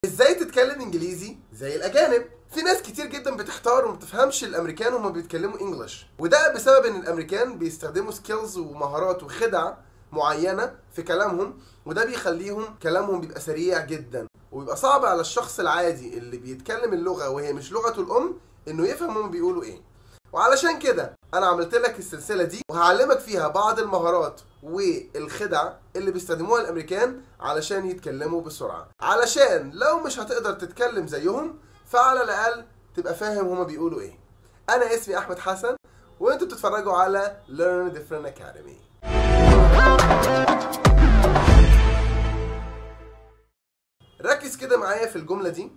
ازاي تتكلم انجليزي زي الاجانب في ناس كتير جدا بتحتار وما بتفهمش الامريكان وما بيتكلموا انجلش وده بسبب ان الامريكان بيستخدموا سكيلز ومهارات وخدع معينه في كلامهم وده بيخليهم كلامهم بيبقى سريع جدا وبيبقى صعب على الشخص العادي اللي بيتكلم اللغه وهي مش لغته الام انه يفهم هم بيقولوا ايه وعلشان كده انا عملت لك السلسله دي وهعلمك فيها بعض المهارات والخدع اللي بيستخدموها الامريكان علشان يتكلموا بسرعه علشان لو مش هتقدر تتكلم زيهم فعلى الاقل تبقى فاهم هما بيقولوا ايه انا اسمي احمد حسن وانتوا بتتفرجوا على Learn Different Academy ركز كده معايا في الجمله دي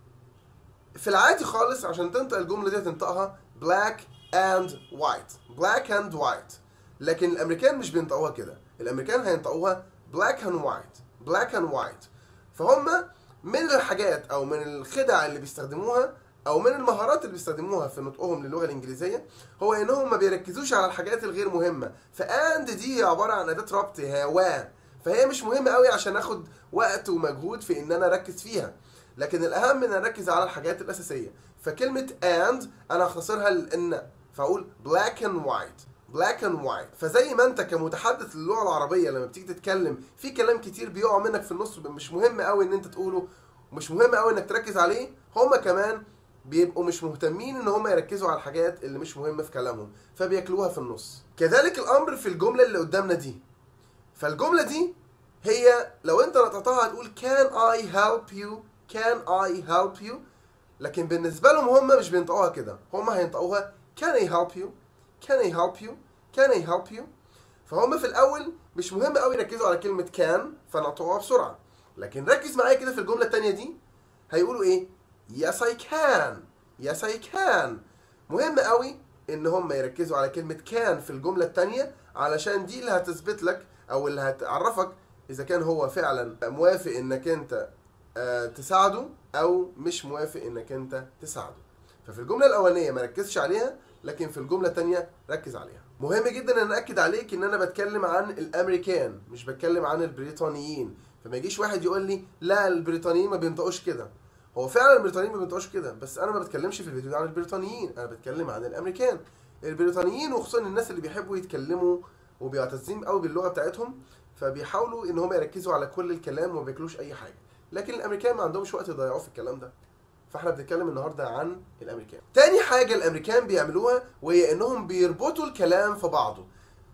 في العادي خالص عشان تنطق الجمله دي هتنطقها black and white black and white لكن الامريكان مش بينطقوها كده الامريكان هينطقوها black and white black and white فهم من الحاجات او من الخدع اللي بيستخدموها او من المهارات اللي بيستخدموها في نطقهم للغه الانجليزيه هو انهم ما بيركزوش على الحاجات الغير مهمه فاند دي هي عباره عن اداه ربط هي و فهي مش مهمه قوي عشان اخد وقت ومجهود في ان انا اركز فيها لكن الاهم ان اركز على الحاجات الاساسيه فكلمه and انا هختصرها لان فاقول black and white black and white فزي ما انت كمتحدث للغه العربيه لما بتيجي تتكلم في كلام كتير بيقع منك في النص مش مهم قوي ان انت تقوله ومش مهم قوي انك تركز عليه هما كمان بيبقوا مش مهتمين ان هم يركزوا على الحاجات اللي مش مهمه في كلامهم فبياكلوها في النص كذلك الامر في الجمله اللي قدامنا دي فالجمله دي هي لو انت نطقتها هتقول can I help you can I help you لكن بالنسبه لهم هم مش بينطقوها كده هم هينطقوها can I help you can I help you can I help you فهم في الاول مش مهم قوي يركزوا على كلمه can فنطقوها بسرعه لكن ركز معايا كده في الجمله الثانيه دي هيقولوا ايه yes I can yes I can مهم قوي ان هم يركزوا على كلمه can في الجمله الثانيه علشان دي اللي هتثبت لك او اللي هتعرفك اذا كان هو فعلا موافق انك انت آه، تساعده او مش موافق انك انت تساعده ففي الجمله الاولانيه ما ركزش عليها لكن في الجمله الثانيه ركز عليها مهم جدا ان اكد عليك ان انا بتكلم عن الامريكان مش بتكلم عن البريطانيين فما يجيش واحد يقول لي لا البريطانيين ما بينطقوش كده هو فعلا البريطانيين ما بينطقوش كده بس انا ما بتكلمش في الفيديو ده عن البريطانيين انا بتكلم عن الامريكان البريطانيين وخصوصا الناس اللي بيحبوا يتكلموا وبيعتزين قوي باللغه بتاعتهم فبيحاولوا ان هم يركزوا على كل الكلام وما بياكلوش اي حاجه لكن الامريكان ما عندهمش وقت يضيعوه في الكلام ده فاحنا بنتكلم النهارده عن الامريكان تاني حاجه الامريكان بيعملوها وهي انهم بيربطوا الكلام في بعضه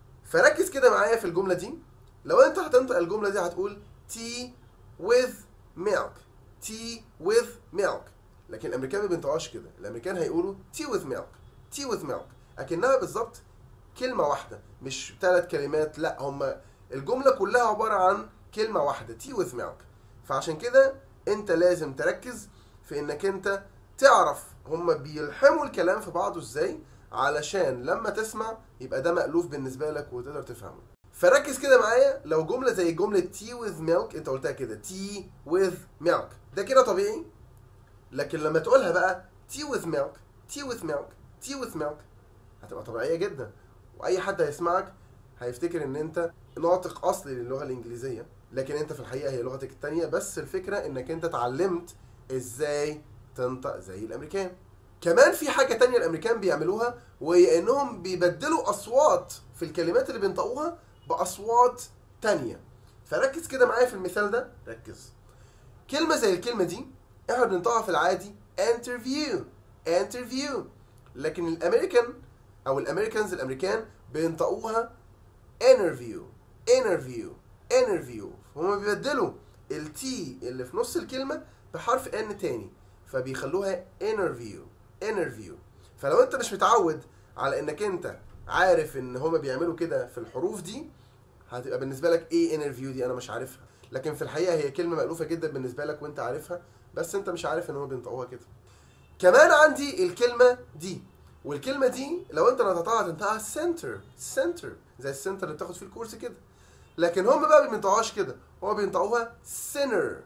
فركز كده معايا في الجمله دي لو انت هتنطق الجمله دي هتقول tea with milk tea with milk لكن الامريكان ما بينطقوهاش كده الامريكان هيقولوا tea with milk tea with milk اكنها بالظبط كلمه واحده مش ثلاث كلمات لا هم الجمله كلها عباره عن كلمه واحده tea with milk فعشان كده انت لازم تركز في انك انت تعرف هم بيلحموا الكلام في بعضه ازاي علشان لما تسمع يبقى ده مألوف بالنسبه لك وتقدر تفهمه فركز كده معايا لو جمله زي جمله tea with milk انت قلتها كده tea with milk ده كده طبيعي لكن لما تقولها بقى tea with milk tea with milk tea with milk هتبقى طبيعيه جدا واي حد هيسمعك هيفتكر ان انت ناطق اصلي للغه الانجليزيه لكن انت في الحقيقه هي لغتك التانية بس الفكره انك انت اتعلمت ازاي تنطق زي الامريكان كمان في حاجه تانية الامريكان بيعملوها وهي انهم بيبدلوا اصوات في الكلمات اللي بينطقوها باصوات تانية فركز كده معايا في المثال ده ركز كلمه زي الكلمه دي احنا بننطقها في العادي interview interview لكن الامريكان او الامريكانز الامريكان بينطقوها interview interview interview هما بيبدلوا التي اللي في نص الكلمه بحرف ان تاني فبيخلوها interview interview فلو انت مش متعود على انك انت عارف ان هما بيعملوا كده في الحروف دي هتبقى بالنسبه لك ايه انترفيو دي انا مش عارفها لكن في الحقيقه هي كلمه مألوفه جدا بالنسبه لك وانت عارفها بس انت مش عارف ان هما بينطقوها كده كمان عندي الكلمه دي والكلمه دي لو انت نطقتها هتنطقها سنتر سنتر زي السنتر اللي بتاخد فيه الكورس كده لكن هم بقى ما بينطقوهاش كده هم بينطقوها sinner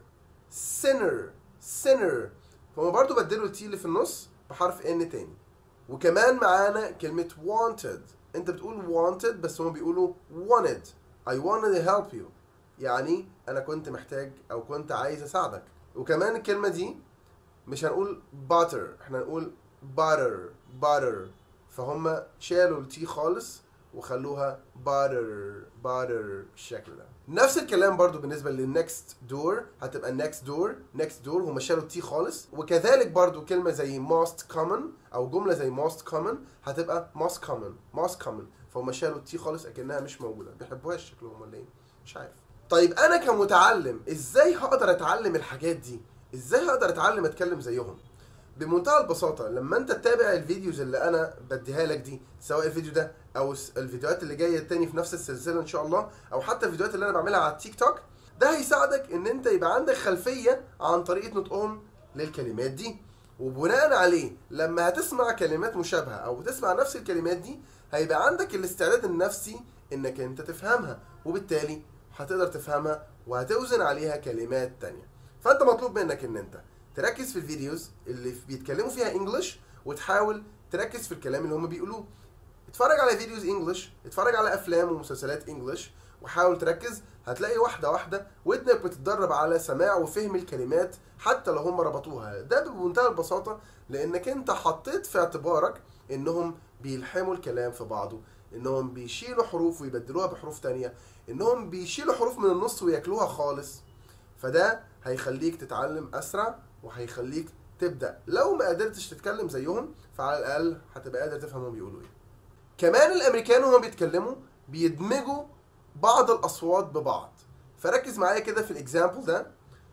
sinner sinner فهم برضو بدلوا التي اللي في النص بحرف ان تاني وكمان معانا كلمة wanted انت بتقول wanted بس هم بيقولوا wanted I wanted to help you يعني انا كنت محتاج او كنت عايز اساعدك وكمان الكلمة دي مش هنقول butter احنا هنقول butter butter فهم شالوا التي خالص وخلوها butter butter بالشكل ده نفس الكلام برضو بالنسبة للنكست دور هتبقى next door next door هم شالوا التي خالص وكذلك برضو كلمة زي most common أو جملة زي most common هتبقى most common most common فهم شالوا التي خالص أكنها مش موجودة بيحبوهاش شكلهم ولا إيه مش عارف طيب أنا كمتعلم إزاي هقدر أتعلم الحاجات دي إزاي هقدر أتعلم أتكلم زيهم بمنتهى البساطة لما انت تتابع الفيديوز اللي انا بديها لك دي سواء الفيديو ده او الس- الفيديوهات اللي جاية التاني في نفس السلسلة ان شاء الله او حتى الفيديوهات اللي انا بعملها على التيك توك ده هيساعدك ان انت يبقى عندك خلفية عن طريقة نطقهم للكلمات دي وبناء عليه لما هتسمع كلمات مشابهة او تسمع نفس الكلمات دي هيبقى عندك الاستعداد النفسي انك انت تفهمها وبالتالي هتقدر تفهمها وهتوزن عليها كلمات تانية فانت مطلوب منك ان انت تركز في الفيديوز اللي بيتكلموا فيها انجلش وتحاول تركز في الكلام اللي هم بيقولوه اتفرج على فيديوز انجلش اتفرج على افلام ومسلسلات انجلش وحاول تركز هتلاقي واحده واحده ودنك بتتدرب على سماع وفهم الكلمات حتى لو هم ربطوها ده بمنتهى البساطه لانك انت حطيت في اعتبارك انهم بيلحموا الكلام في بعضه انهم بيشيلوا حروف ويبدلوها بحروف تانية انهم بيشيلوا حروف من النص وياكلوها خالص فده هيخليك تتعلم اسرع وهيخليك تبدا لو ما قدرتش تتكلم زيهم فعلى الاقل هتبقى قادر تفهم هم بيقولوا ايه كمان الامريكان وهم بيتكلموا بيدمجوا بعض الاصوات ببعض فركز معايا كده في الاكزامبل ده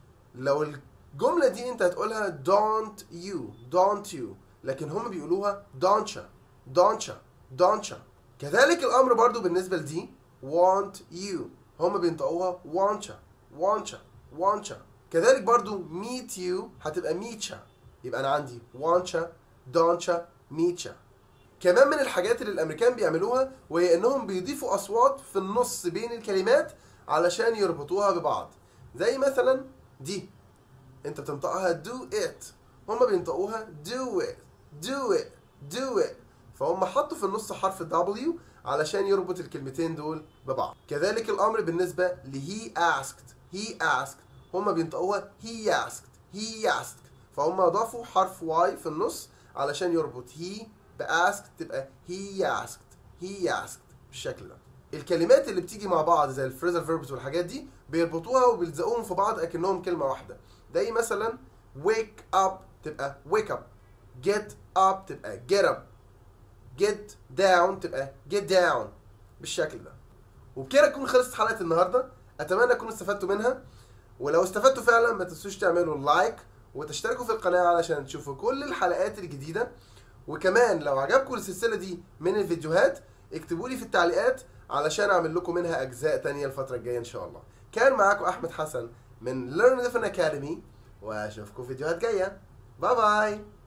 لو الجمله دي انت هتقولها don't you don't you لكن هم بيقولوها don'tcha don'tcha don'tcha كذلك الامر برضو بالنسبه لدي want you هم بينطقوها wantcha wantcha wantcha كذلك برضو meet you هتبقى meetcha يبقى انا عندي wantcha don'tcha meetcha كمان من الحاجات اللي الامريكان بيعملوها وهي انهم بيضيفوا اصوات في النص بين الكلمات علشان يربطوها ببعض زي مثلا دي انت بتنطقها do it هما بينطقوها do it do it do it فهم حطوا في النص حرف W علشان يربط الكلمتين دول ببعض كذلك الامر بالنسبه ل he asked he asked هما بينطقوها he asked he asked فهم اضافوا حرف Y في النص علشان يربط he باسك تبقى he asked he asked بالشكل ده الكلمات اللي بتيجي مع بعض زي الفريزال فيربس والحاجات دي بيربطوها وبيلزقوهم في بعض اكنهم كلمه واحده زي مثلا wake up تبقى wake up get up تبقى get up get down تبقى get down بالشكل ده وبكده تكون خلصت حلقه النهارده اتمنى تكونوا استفدتوا منها ولو استفدتوا فعلا ما تنسوش تعملوا لايك وتشتركوا في القناه علشان تشوفوا كل الحلقات الجديده وكمان لو عجبكم السلسله دي من الفيديوهات اكتبوا لي في التعليقات علشان اعمل لكم منها اجزاء تانية الفتره الجايه ان شاء الله كان معاكم احمد حسن من Learn Different Academy واشوفكم فيديوهات جايه باي باي